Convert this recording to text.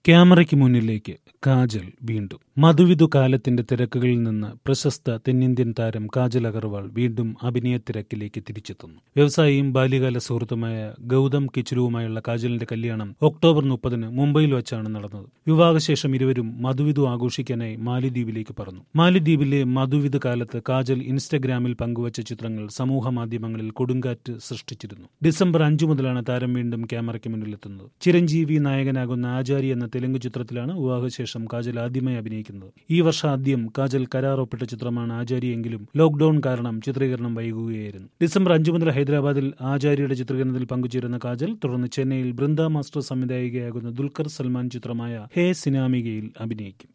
ക്യാമറയ്ക്ക് മുന്നിലേക്ക് കാജൽ വീണ്ടും മധുവിധു കാലത്തിന്റെ തിരക്കുകളിൽ നിന്ന് പ്രശസ്ത തെന്നിന്ത്യൻ താരം കാജൽ അഗർവാൾ വീണ്ടും അഭിനയ തിരക്കിലേക്ക് തിരിച്ചെത്തുന്നു വ്യവസായിയും ബാല്യകാല സുഹൃത്തുമായ ഗൗതം കിച്ചുരുവുമായുള്ള കാജലിന്റെ കല്യാണം ഒക്ടോബർ മുപ്പതിന് മുംബൈയിൽ വെച്ചാണ് നടന്നത് വിവാഹശേഷം ഇരുവരും മധുവിധു ആഘോഷിക്കാനായി മാലിദ്വീപിലേക്ക് പറന്നു മാലിദ്വീപിലെ മധുവിധു കാലത്ത് കാജൽ ഇൻസ്റ്റഗ്രാമിൽ പങ്കുവച്ച ചിത്രങ്ങൾ സമൂഹ മാധ്യമങ്ങളിൽ കൊടുങ്കാറ്റ് സൃഷ്ടിച്ചിരുന്നു ഡിസംബർ അഞ്ചു മുതലാണ് താരം വീണ്ടും ക്യാമറയ്ക്ക് മുന്നിലെത്തുന്നത് ചിരഞ്ജീവി നായകനാകുന്ന ആചാരി എന്ന തെലുങ്ക് ചിത്രത്തിലാണ് വിവാഹശേഷം കാജൽ ആദ്യമായി അഭിനയിക്കുന്നത് ഈ വർഷം ആദ്യം കാജൽ കരാർ ഒപ്പിട്ട ചിത്രമാണ് ആചാരി എങ്കിലും ലോക്ഡൌൺ കാരണം ചിത്രീകരണം വൈകുകയായിരുന്നു ഡിസംബർ അഞ്ചു മുതൽ ഹൈദരാബാദിൽ ആചാര്യയുടെ ചിത്രീകരണത്തിൽ പങ്കുചേരുന്ന കാജൽ തുടർന്ന് ചെന്നൈയിൽ ബൃന്ദ മാസ്റ്റർ സംവിധായികയാകുന്ന ദുൽഖർ സൽമാൻ ചിത്രമായ ഹേ സിനാമികയിൽ അഭിനയിക്കും